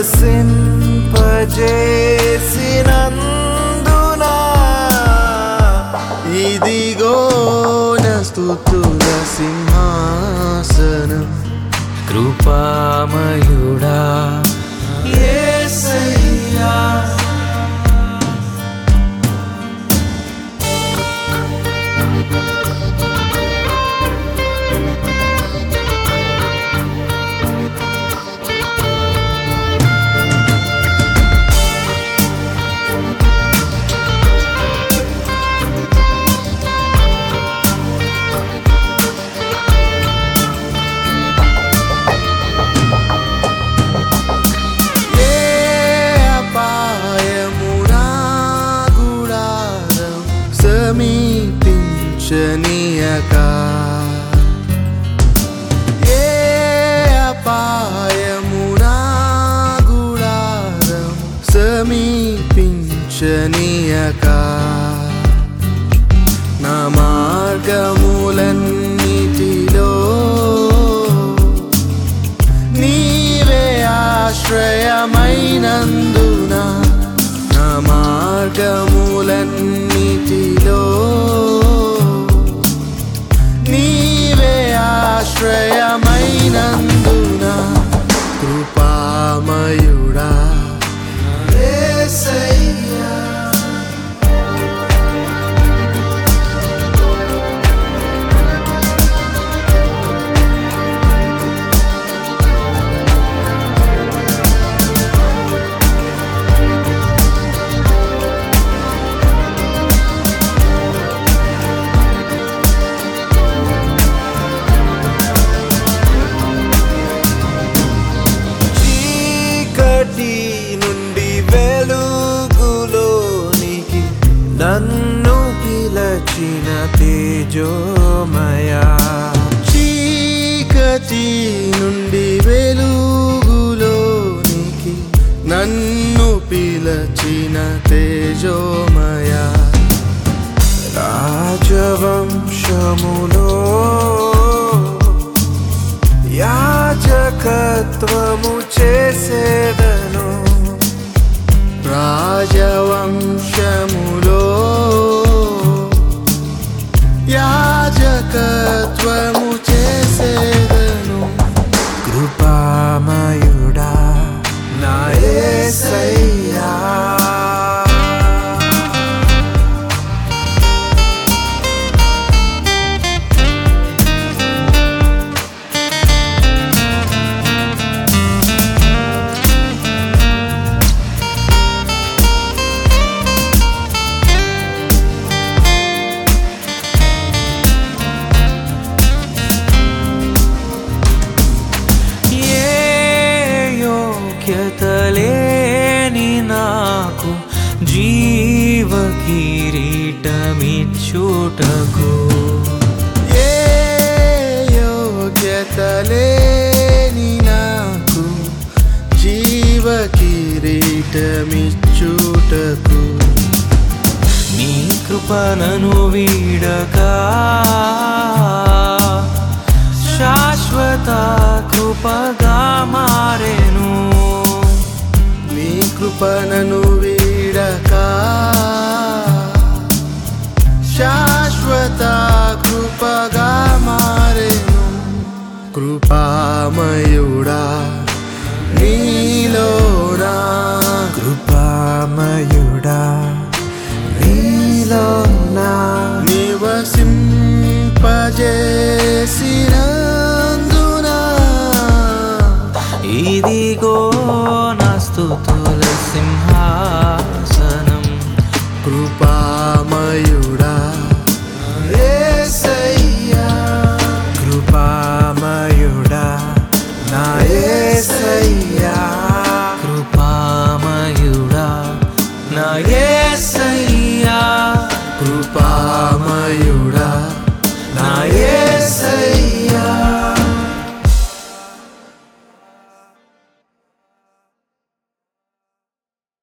వికసింపజేసినందున ఇదిగో నస్తుతుల సింహాసనం కృపామయుడా యేసయ్యా ఏ అపాయమునా గుడారం సమీపించనీయక ఏ అపాయమునా గుడారం సమీపించనీయక నా మార్గములన్నిటిలో నీవే ఆశ్రయమైనందున నా మార్గములన్నిటిలో నీవే ఆశ్రయమైనందున కృపామయుడా యేసయ్యా చీకటి నుండి వెలుగులోనికి నన్ను పిలచిన తేజోమయా చీకటి నుండి వెలుగులోనికి నన్ను పిలచిన తేజోమయా రాజవంశములో యాజకత్వము చేసేదను రాజవంశములో యాజకత్వము చేసేదను కృపామయుడా నా యేసయ్యా ఏ యోగ్యత లేని నాకు జీవ కిరీటమిచ్చుటకు ఏ యోగ్యత లేని నాకు జీవ కిరీటమిచ్చుటకు నీ కృపణను వీడక శాశ్వత కృపగా మారెను నీ కృపణను వీడక శాశ్వత కృపగా మారెను కృపామయుడా నీలోనా కృపామయుడా నీలోనా నివసింపజేసినందున ఇదిగో నా స్తుతుల సింహాసనం కృపామయుడా యేసయ్యా కృపామయుడా నా యేసయ్యా